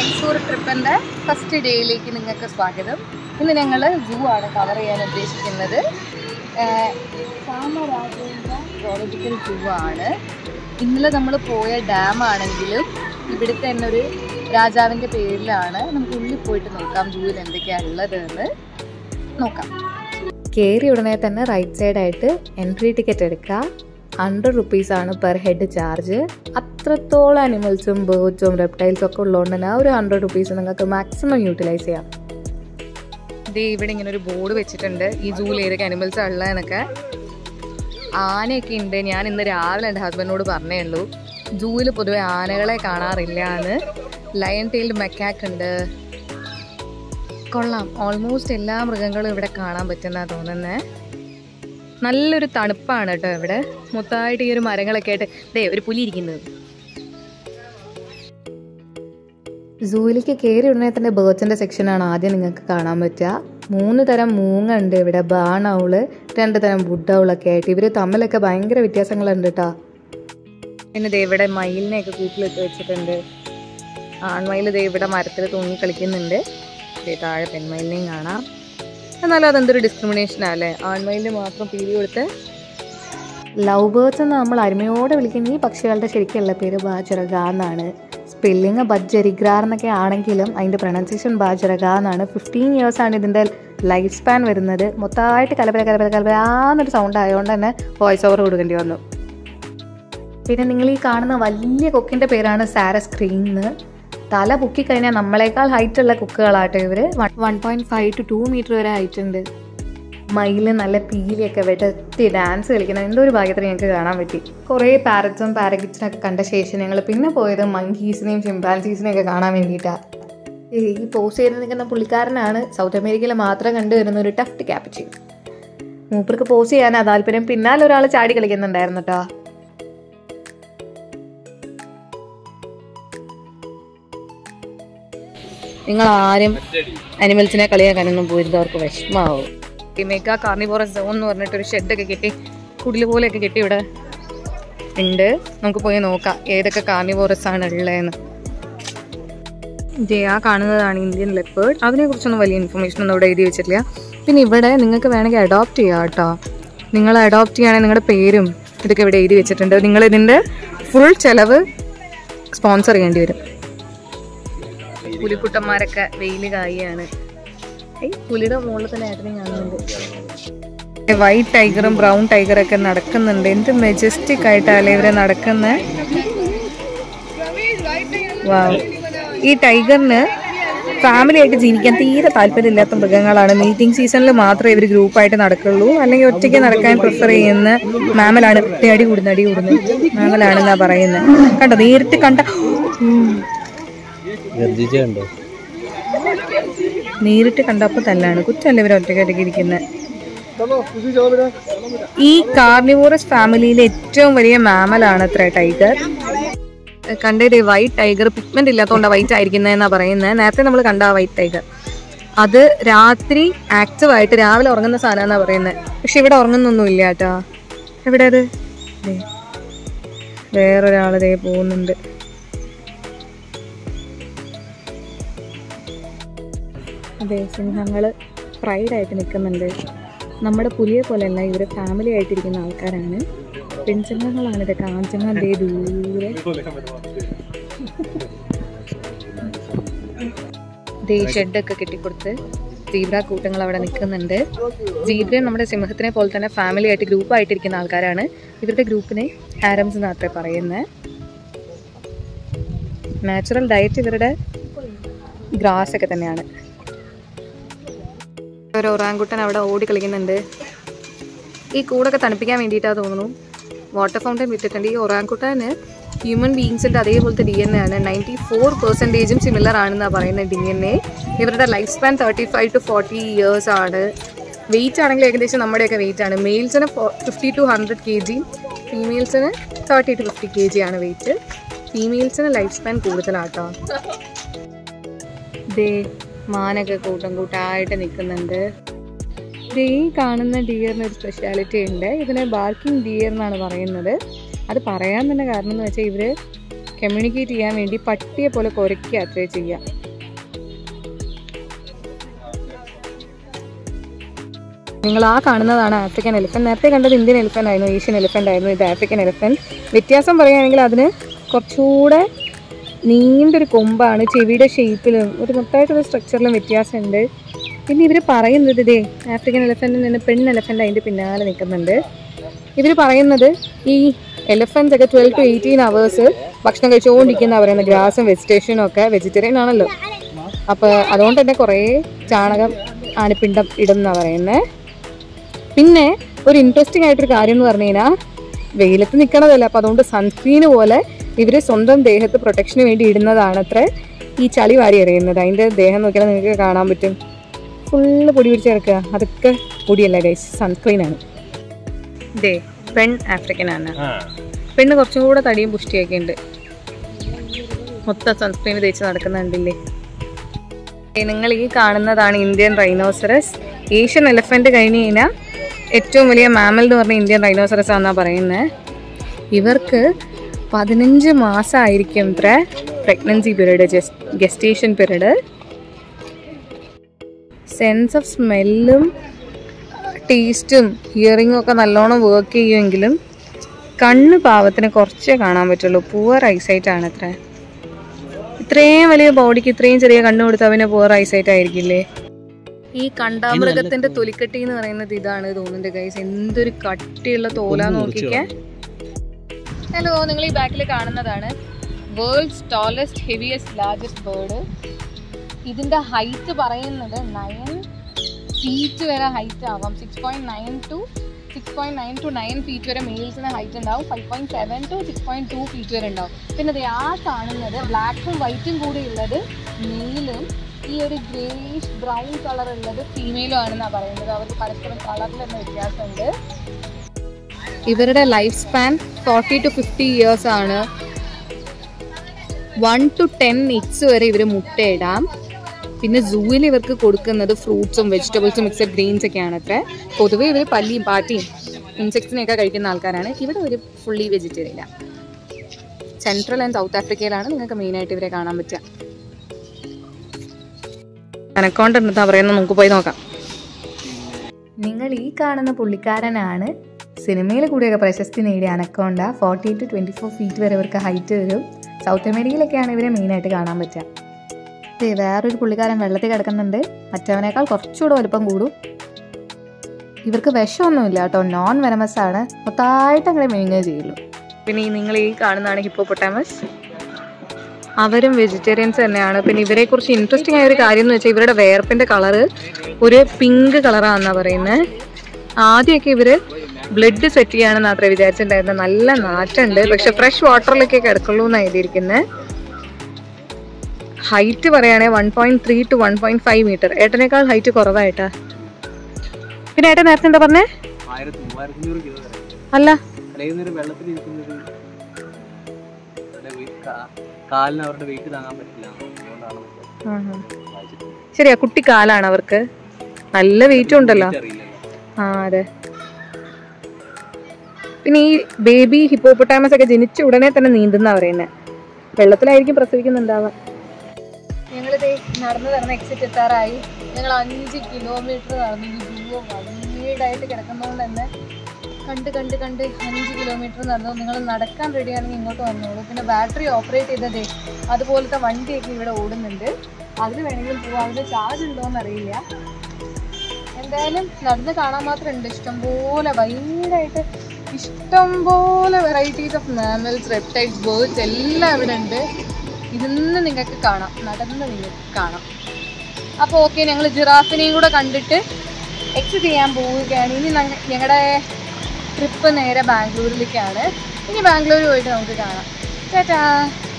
Mysore ട്രിപ്പിൻ്റെ first ഡേയിലേക്ക് നിങ്ങൾക്ക് സ്വാഗതം ഇന്ന് ഞങ്ങൾ സൂ ആണ് കവർ ചെയ്യാൻ ഉദ്ദേശിക്കുന്നത് ഏഹ് രാമരാജേന്ദ്ര zoological സൂ ആണ് ഇന്നലെ നമ്മൾ പോയ ഡാം ആണെങ്കിലും ഇവിടുത്തെ തന്നെ ഒരു രാജാവിൻ്റെ പേരിലാണ് നമുക്ക് ഉള്ളിൽ പോയിട്ട് നോക്കാം സൂവിൽ എന്തൊക്കെയാണ് ഉള്ളത് എന്ന് നോക്കാം കയറി ഉടനെ തന്നെ റൈറ്റ് സൈഡായിട്ട് എൻട്രി ടിക്കറ്റ് എടുക്കുക ഹൺഡ്രഡ് റുപ്പീസാണ് പെർ ഹെഡ് ചാർജ് അത്രത്തോളം അനിമൽസും ബേർഡ്സും റെപ്റ്റൈൽസും ഒക്കെ ഉള്ളതുകൊണ്ട് തന്നെ ആ ഒരു ഹൺഡ്രഡ് റുപ്പീസ് നിങ്ങൾക്ക് മാക്സിമം യൂട്ടിലൈസ് ചെയ്യാം ദേ ഇവിടെ ഇങ്ങനെ ഒരു ബോർഡ് വെച്ചിട്ടുണ്ട് ഈ സൂവിൽ ഏതൊക്കെ അനിമൽസ് ഉള്ളതെന്നൊക്കെ ആനയൊക്കെ ഉണ്ട് ഞാൻ ഇന്ന് രാവിലെ എൻ്റെ ഹസ്ബൻഡിനോട് പറഞ്ഞേ ഉള്ളൂ സൂവിൽ പൊതുവെ ആനകളെ കാണാറില്ല എന്ന് ലയൺ ടൈൽഡ് മെക്കാക്ക് ഉണ്ട് കൊള്ളാം ഓൾമോസ്റ്റ് എല്ലാ മൃഗങ്ങളും ഇവിടെ കാണാൻ പറ്റുന്ന തോന്നുന്നേ നല്ലൊരു തണുപ്പാണ് കേട്ടോ ഇവിടെ മൊത്തമായിട്ട് ഈ ഒരു മരങ്ങളൊക്കെ ആയിട്ട് ദേ ഒരു പുലി ഇരിക്കുന്നത് സൂവിലേക്ക് കയറി ഉടനെ തന്നെ ബേർഡ്സിന്റെ സെക്ഷനാണ് ആദ്യം നിങ്ങൾക്ക് കാണാൻ പറ്റുക മൂന്ന് തരം മൂങ്ങ ഉണ്ട് ഇവിടെ ബാൺ ഔള് രണ്ട് തരം വുഡ് ഔളൊക്കെ ആയിട്ട് ഇവർ തമ്മിലൊക്കെ ഭയങ്കര വ്യത്യാസങ്ങളുണ്ട് കേട്ടോ പിന്നെ ദേ ഇവിടെ മയിലിനെയൊക്കെ കൂട്ടിലിട്ട് വെച്ചിട്ടുണ്ട് ആൺമയിൽ ദേ ഇവിടെ മരത്തിൽ തൂങ്ങി കളിക്കുന്നുണ്ട് ദേ താഴെ പെൺമയിലിനെയും കാണാം എന്നാലും അതെന്തൊരു ഡിസ്ക്രിമിനേഷൻ അല്ലേ ആൺമയിലിന് മാത്രം പീലി കൊടുത്ത് ലവ് ബേർഡ്സ് എന്ന് നമ്മൾ അരുമയോടെ വിളിക്കുന്ന ഈ പക്ഷികളുടെ ശരിക്കുള്ള പേര് ബാജറക എന്നാണ് സ്പെല്ലിങ് ബജ്ജരിഗ്രാർ എന്നൊക്കെ ആണെങ്കിലും അതിൻ്റെ പ്രൊണൗൺസിയേഷൻ ബാജറക എന്നാണ് ഫിഫ്റ്റീൻ ഇയേഴ്സാണ് ഇതിൻ്റെ ലൈഫ് സ്പാൻ വരുന്നത് മൊത്തമായിട്ട് കലപല കലപല കലപലാന്നൊരു സൗണ്ട് ആയതുകൊണ്ട് തന്നെ വോയിസ് ഓവർ കൊടുക്കേണ്ടി വന്നു പിന്നെ നിങ്ങൾ ഈ കാണുന്ന വലിയ കൊക്കിൻ്റെ പേരാണ് സാരസ് ക്രീന്ന് തല പൊക്കി കഴിഞ്ഞാൽ നമ്മളെക്കാൾ ഹൈറ്റ് ഉള്ള കുക്കുകളാട്ടോ ഇവര് one point five to two metre വരെ ഹൈറ്റ് ഉണ്ട് മയില് നല്ല പീലിയൊക്കെ വെട്ടി ഡാൻസ് കളിക്കുന്ന എന്തോ ഒരു ഭാഗ്യത്തിന് ഞങ്ങൾക്ക് കാണാൻ പറ്റി കുറേ പാരറ്റ്സും പാരഗിറ്റ്സിനൊക്കെ കണ്ട ശേഷം ഞങ്ങൾ പിന്നെ പോയത് മങ്കീസിനെയും ചിമ്പാൻസീസിനെയും ഒക്കെ കാണാൻ വേണ്ടിയിട്ടാണ് ഈ പോസ് ചെയ്ത് നിൽക്കുന്ന പുള്ളിക്കാരനാണ് സൗത്ത് അമേരിക്കയിൽ മാത്രം കണ്ടുവരുന്ന ഒരു ടഫ്റ്റ് ക്യാപ്പിച്ചി മൂപ്പർക്ക് പോസ് ചെയ്യാനാ താല്പര്യം പിന്നാലെ ഒരാൾ ചാടി കളിക്കുന്നുണ്ടായിരുന്നു കേട്ടോ നിങ്ങൾ ആരും അനിമൽസിനെ കളിയാക്കാനൊന്നും പോയിരുന്നത് അവർക്ക് വിഷമാവും ഈ മെഗാ കാർണിവോറസ് സോൺ എന്ന് പറഞ്ഞിട്ടൊരു ഷെഡൊക്കെ കെട്ടി കുടില് പോലെയൊക്കെ കെട്ടി ഇവിടെ ഉണ്ട് നമുക്ക് പോയി നോക്കാം ഏതൊക്കെ കാർണിവോറസ് ആണ് ഉള്ളതെന്ന് ഇതേ ആ കാണുന്നതാണ് ഇന്ത്യൻ ലെപ്പേർഡ് അതിനെ കുറിച്ചൊന്നും വലിയ ഇൻഫർമേഷൻ ഒന്നും ഇവിടെ എഴുതി വെച്ചിട്ടില്ല പിന്നെ ഇവിടെ നിങ്ങൾക്ക് വേണമെങ്കിൽ അഡോപ്റ്റ് ചെയ്യാം കേട്ടോ നിങ്ങൾ അഡോപ്റ്റ് ചെയ്യുകയാണെങ്കിൽ നിങ്ങളുടെ പേരും ഇതൊക്കെ ഇവിടെ എഴുതി വെച്ചിട്ടുണ്ട് നിങ്ങൾ ഇതിൻ്റെ ഫുൾ ചെലവ് സ്പോൺസർ ചെയ്യേണ്ടി വരും പുലിക്കുട്ടന്മാരൊക്കെ വെയിൽ കായാണ് ഏയ് പുലിയുടെ മുകളിൽ തന്നെ ഏട്ടനെ കാണുന്നുണ്ട് വൈറ്റ് ടൈഗറും ബ്രൗൺ ടൈഗറൊക്കെ നടക്കുന്നുണ്ട് എന്ത് മെജസ്റ്റിക് ആയിട്ടല്ലേ ഇവര് നടക്കുന്നത് വാവ് ഈ ടൈഗറിന് ഫാമിലി ആയിട്ട് ജീവിക്കാൻ തീരെ താല്പര്യമില്ലാത്ത മൃഗങ്ങളാണ് മീറ്റിംഗ് സീസണിൽ മാത്രമേ ഇവർ ഗ്രൂപ്പായിട്ട് നടക്കുള്ളൂ അല്ലെങ്കിൽ ഒറ്റയ്ക്ക് നടക്കാൻ പ്രിഫർ ചെയ്യുന്ന മാമലാണ് ദേ അടി കൂടുന്നു അടി കൂടുന്നു മാമലാണെന്നാ പറയുന്നത് കണ്ടോ നേരിട്ട് കണ്ട ഉം. ഗർജിച്ചുണ്ടോ നേരിട്ട് കണ്ടപ്പോൾ തല്ലാണ് കുറ്റമല്ല ഇവർ ഒറ്റയ്ക്കൊറ്റയ്ക്ക് ഇരിക്കുന്നത് ഈ കാർണിവോറസ് ഫാമിലിയിലെ ഏറ്റവും വലിയ മാമലാണ് അത്ര ടൈഗർ കണ്ടത് വൈറ്റ് ടൈഗർ പിഗ്മെന്റ് ഇല്ലാത്തതുകൊണ്ടാണ് വൈറ്റ് ആയിരിക്കുന്നതെന്നാ പറയുന്നത് നേരത്തെ നമ്മൾ കണ്ട ആ വൈറ്റ് ടൈഗർ അത് രാത്രി ആക്റ്റീവ് ആയിട്ട് രാവിലെ ഉറങ്ങുന്ന സാധനമെന്നാ പറയുന്നത് പക്ഷെ ഇവിടെ ഉറങ്ങുന്നൊന്നും ഇല്ല കേട്ടാ എവിടെ അത് ദേ. വേറൊരാൾ ദേ പോകുന്നുണ്ട് അതെ സിംഹങ്ങൾ പ്രൈഡായിട്ട് നിൽക്കുന്നുണ്ട് നമ്മുടെ പുലിയെ പോലെയല്ല ഇവർ ഫാമിലി ആയിട്ടിരിക്കുന്ന ആൾക്കാരാണ് പെൺസിംഹങ്ങളാണ് ഇതൊക്കെ ആൺസിംഹം ദേ ദൂരെ ദേ ഷെഡൊക്കെ കെട്ടിക്കൊടുത്ത് സീബ്ര കൂട്ടങ്ങൾ അവിടെ നിൽക്കുന്നുണ്ട് സീബ്ര നമ്മുടെ സിംഹത്തിനെ പോലെ തന്നെ ഫാമിലി ആയിട്ട് ഗ്രൂപ്പ് ആയിട്ടിരിക്കുന്ന ആൾക്കാരാണ് ഇവരുടെ ഗ്രൂപ്പിനെ ഹാരംസ് എന്നാത്രേ പറയുന്നത് നാച്ചുറൽ ഡയറ്റ് ഇവരുടെ ഗ്രാസ് ഒക്കെ തന്നെയാണ് ഒരു ഒറാങ്കുട്ടൻ അവിടെ ഓടി കളിക്കുന്നുണ്ട് ഈ കൂടൊക്കെ തണുപ്പിക്കാൻ വേണ്ടിയിട്ടാണ് തോന്നുന്നു വാട്ടർ ഫൗണ്ടൻ വിട്ടിട്ടുണ്ട് ഈ ഒറാങ്കുട്ടന് ഹ്യൂമൻ ബീങ്സിൻ്റെ അതേപോലത്തെ ഡി എൻ എ ആണ് നയൻറ്റി ഫോർ പെർസെൻറ്റേജും സിമിലർ ആണെന്നാണ് പറയുന്നത് ഡി എൻ എ ഇവരുടെ life span thirty five to forty years ആണ് വെയിറ്റ് ആണെങ്കിൽ ഏകദേശം നമ്മുടെയൊക്കെ വെയിറ്റ് ആണ് മെയിൽസിന് fifty to hundred K G ഫീമെയിൽസിന് thirty to fifty K G ആണ് വെയിറ്റ് ഫീമെയിൽസിന് ലൈഫ് സ്പാൻ കൂടുതലാട്ടോ ദേ മാനൊക്കെ കൂട്ടം കൂട്ടായിട്ട് നിൽക്കുന്നുണ്ട് ദേ ഈ കാണുന്ന ഡിയറിന് ഒരു സ്പെഷ്യാലിറ്റി ഉണ്ട് ഇതിനെ ബാർക്കിംഗ് ഡിയർ എന്നാണ് പറയുന്നത് അത് പറയാൻ തന്നെ കാരണം എന്ന് വെച്ചാൽ ഇവർ കമ്മ്യൂണിക്കേറ്റ് ചെയ്യാൻ വേണ്ടി പട്ടിയെ പോലെ കുരയ്ക്കുക അത്രേ ചെയ്യുക നിങ്ങൾ ആ കാണുന്നതാണ് ആഫ്രിക്കൻ എലിഫന്റ് നേരത്തെ കണ്ടത് ഇന്ത്യൻ എലിഫന്റ് ആയിരുന്നു ഏഷ്യൻ എലിഫന്റ് ആയിരുന്നു ഇത് ആഫ്രിക്കൻ എലിഫന്റ് വ്യത്യാസം പറയുകയാണെങ്കിൽ അതിന് കുറച്ചുകൂടെ നീണ്ടൊരു കൊമ്പാണ് ചെവിയുടെ ഷേപ്പിലും ഒരു മൊത്തമായിട്ടൊരു സ്ട്രക്ചറിലും വ്യത്യാസമുണ്ട് പിന്നെ ഇവർ പറയുന്നത് ഇതേ ആഫ്രിക്കൻ എലിഫന്റിൽ നിന്ന് പെൺ എലിഫന്റ് അതിൻ്റെ പിന്നാലെ നിൽക്കുന്നുണ്ട് ഇവർ പറയുന്നത് ഈ എലിഫൻസ് ഒക്കെ ട്വൽവ് ടു എയ്റ്റീൻ അവേഴ്സ് ഭക്ഷണം കഴിച്ചുകൊണ്ടിരിക്കുന്ന പറയുന്നത് ഗ്രാസും വെജിറ്റേഷനും ഒക്കെ വെജിറ്റേറിയൻ ആണല്ലോ അപ്പോൾ അതുകൊണ്ട് തന്നെ കുറേ ചാണകം ആനപ്പിണ്ടം ഇടുന്ന പറയുന്നത് പിന്നെ ഒരു ഇൻട്രസ്റ്റിംഗ് ആയിട്ടൊരു കാര്യം എന്ന് പറഞ്ഞു കഴിഞ്ഞാൽ വെയിലത്ത് നിൽക്കണതല്ല അപ്പോൾ അതുകൊണ്ട് സൺസ്ക്രീന് പോലെ ഇവർ സ്വന്തം ദേഹത്ത് പ്രൊട്ടക്ഷന് വേണ്ടി ഇടുന്നതാണ് അത്ര ഈ ചളി വാരി എറിയുന്നത് അതിൻ്റെ ദേഹം നോക്കിയാൽ നിങ്ങൾക്ക് കാണാൻ പറ്റും ഫുള്ള് പൊടി പിടിച്ച് കിടക്കുക അതൊക്കെ പൊടിയല്ല ഗൈസ് സൺസ്ക്രീനാണ് ദേ പെൺ ആഫ്രിക്കൻ ആണ് പെണ്ണ് കുറച്ചും കൂടെ തടിയും പുഷ്ടിയൊക്കെ ഉണ്ട് മൊത്തം സൺസ്ക്രീൻ തേച്ച് നടക്കുന്നുണ്ടില്ലേ നിങ്ങൾ ഈ കാണുന്നതാണ് ഇന്ത്യൻ റൈനോസറസ് ഏഷ്യൻ എലഫന്റ് കഴിഞ്ഞ് കഴിഞ്ഞാൽ ഏറ്റവും വലിയ മാമൽ എന്ന് പറഞ്ഞ ഇന്ത്യൻ റൈനോസറസ് ആണെന്നാണ് പറയുന്നത് ഇവർക്ക് പതിനഞ്ച് മാസമായിരിക്കും ഇത്ര pregnancy period gestation period sense of സ്മെല്ലും ടേസ്റ്റും ഹിയറിങ്ങും ഒക്കെ നല്ലോണം വർക്ക് ചെയ്യുമെങ്കിലും കണ്ണ് പാവത്തിന് കുറച്ചേ കാണാൻ പറ്റുള്ളൂ പൂവർ ഐസൈറ്റ് ആണ് അത്ര ഇത്രയും വലിയ ബോഡിക്ക് ഇത്രയും ചെറിയ കണ്ണ് കൊടുത്താൽ പിന്നെ പൂവർ ഐസൈറ്റ് ആയിരിക്കില്ലേ ഈ കണ്ടാമൃഗത്തിന്റെ തൊലിക്കട്ടി എന്ന് പറയുന്നത് ഇതാണ് തോന്നുന്നുണ്ട് ഗൈസ് എന്തൊരു കട്ടിയുള്ള തോല നോക്കിക്കേ ഹലോ നിങ്ങൾ ഈ ബാക്കിൽ കാണുന്നതാണ് world's tallest heaviest largest bird ഇതിന്റെ ഹൈറ്റ് പറയുന്നത് നയൻ ഫീറ്റ് വരെ ഹൈറ്റ് ആവാം six point nine to six point nine to nine feet വരെ മെയിൽസിന് ഹൈറ്റ് ഉണ്ടാവും five point seven to six point two feet വരെ ഉണ്ടാവും പിന്നെ ദേ ആ കാണുന്നത് ബ്ലാക്കും വൈറ്റും കൂടി ഉള്ളത് മെയിലും ഈ ഒരു ഗ്രേയിഷ് ബ്രൗൺ കളർ ഉള്ളത് ഫീമെയിലും ആണെന്നാണ് പറയുന്നത് അവർക്ക് പരസ്പരം കളറിൽ തന്നെ വ്യത്യാസമുണ്ട് ഇവരുടെ life span forty to fifty years ആണ് വൺ ടു ടെൻ ഇറ്റ്സ് വരെ ഇവർ മുട്ടയിടാം പിന്നെ സൂവിൽ ഇവർക്ക് കൊടുക്കുന്നത് ഫ്രൂട്ട്സും വെജിറ്റബിൾസും മിക്സഡ് ഗ്രെയിൻസ് ഒക്കെയാണ് അത്ര പൊതുവേ ഇവർ പല്ലിയും പാറ്റിയും ഇൻസെക്ട്സിനെയൊക്കെ കഴിക്കുന്ന ആൾക്കാരാണ് ഇവിടെ ഒരു ഫുള്ളി വെജിറ്റേറിയനാണ് സെൻട്രൽ ആൻഡ് സൗത്ത് ആഫ്രിക്കയിലാണ് നിങ്ങൾക്ക് മെയിനായിട്ട് ഇവരെ കാണാൻ പറ്റുക അനക്കൗണ്ട് എന്താ പറയുന്നത് നമുക്ക് പോയി നോക്കാം നിങ്ങൾ ഈ കാണുന്ന പുള്ളിക്കാരനാണ് സിനിമയിൽ കൂടിയൊക്കെ പ്രശസ്തി നേടിയ anaconda forty to twenty four feet വരെ ഇവർക്ക് ഹൈറ്റ് വരും സൗത്ത് അമേരിക്കയിലൊക്കെയാണ് ഇവരെ മെയിനായിട്ട് കാണാൻ പറ്റുക ദേ വേറൊരു പുള്ളിക്കാരൻ വെള്ളത്തിൽ കിടക്കുന്നുണ്ട് മറ്റവനേക്കാൾ കുറച്ചുകൂടെ വലുപ്പം കൂടും ഇവർക്ക് വിഷമൊന്നുമില്ല കേട്ടോ നോൺ വെനമസ് ആണ് മൊത്തമായിട്ട് അങ്ങനെ മെയിങ്ങേ ചെയ്യുള്ളൂ പിന്നെ ഈ നിങ്ങൾ ഈ കാണുന്നതാണ് ഹിപ്പോപ്പൊട്ടാമസ് അവരും വെജിറ്റേറിയൻസ് തന്നെയാണ് പിന്നെ ഇവരെ കുറിച്ച് ഇൻട്രസ്റ്റിംഗ് ആയ ഒരു കാര്യം എന്ന് വെച്ചാൽ ഇവരുടെ വേർപ്പിന്റെ കളറ് ഒരു പിങ്ക് കളറാണെന്നാ പറയുന്നത് ആദ്യമൊക്കെ ഇവര് ബ്ലഡ് സെറ്റ് ചെയ്യാണെന്ന് അത്ര വിചാരിച്ചിട്ടുണ്ടായിരുന്നത് നല്ല നാറ്റുണ്ട് പക്ഷെ ഫ്രഷ് വാട്ടറിലൊക്കെ കിടക്കുള്ളൂ എന്നാണ് എഴുതിയിരിക്കുന്നത് ഹൈറ്റ് പറയുകയാണെങ്കിൽ one point three to one point five metre ഏട്ടനേക്കാൾ ഹൈറ്റ് കുറവായിട്ടാ പിന്നെ ഏട്ടൻ നേരത്തെ എന്താ പറഞ്ഞേ ആയിരത്തി മൂവായിരത്തഞ്ഞൂറ് കിലോ വരെ അല്ല അലയുന്നൊരു വെള്ളത്തിൽ ഇരിക്കുന്നത് കാലിന് അവരുടെ വെയിറ്റ് താങ്ങാൻ പറ്റില്ല അതുകൊണ്ടാണ് ആഹാ. ശരിയാ കുട്ടി കാലാണ് അവർക്ക് നല്ല വെയിറ്റും ഉണ്ടല്ലോ അറിയില്ലല്ലോ ആ അതെ പിന്നെ ഈ ബേബി ഹിപ്പോപ്പൊട്ടാമസ് ഒക്കെ ജനിച്ച ഉടനെ തന്നെ നീന്തുന്ന പറയുന്നത് വെള്ളത്തിലായിരിക്കും പ്രസവിക്കുന്നുണ്ടാവുക ഞങ്ങളിത് നടന്നു നടന്ന് എക്സിറ്റ് എത്താറായി ഞങ്ങൾ അഞ്ച് കിലോമീറ്റർ നടന്നു ഈ വ്യൂ വൈഡായിട്ട് കിടക്കുന്നതുകൊണ്ട് തന്നെ കണ്ട് കണ്ട് കണ്ട് അഞ്ച് കിലോമീറ്റർ നടന്നു നിങ്ങൾ നടക്കാൻ റെഡിയാണെങ്കിൽ ഇങ്ങോട്ട് വന്നോളൂ പിന്നെ ബാറ്ററി ഓപ്പറേറ്റ് ചെയ്തതേ അതുപോലത്തെ വണ്ടിയൊക്കെ ഇവിടെ ഓടുന്നുണ്ട് അതിൽ വേണമെങ്കിലും പോവാം അതിന് ചാർജ് ഉണ്ടോ എന്നറിയില്ല എന്തായാലും നടന്ന് കാണാൻ മാത്രം ഉണ്ട് ഇഷ്ടംപോലെ വൈഡായിട്ട് ഇഷ്ടംപോലെ varieties of mammals reptiles birds എല്ലാം ഇവിടെ ഉണ്ട് ഇരുന്ന് നിങ്ങൾക്ക് കാണാം നടന്ന് നിങ്ങൾക്ക് കാണാം അപ്പോൾ ഓക്കെ ഞങ്ങൾ ജിറാഫിനെയും കൂടെ കണ്ടിട്ട് എക്സിറ്റ് ചെയ്യാൻ പോവുകയാണ് ഇനി ഞങ്ങളുടെ ട്രിപ്പ് നേരെ ബാംഗ്ലൂരിലേക്കാണ് ഇനി ബാംഗ്ലൂർ പോയിട്ട് നമുക്ക് കാണാം ചേട്ടാ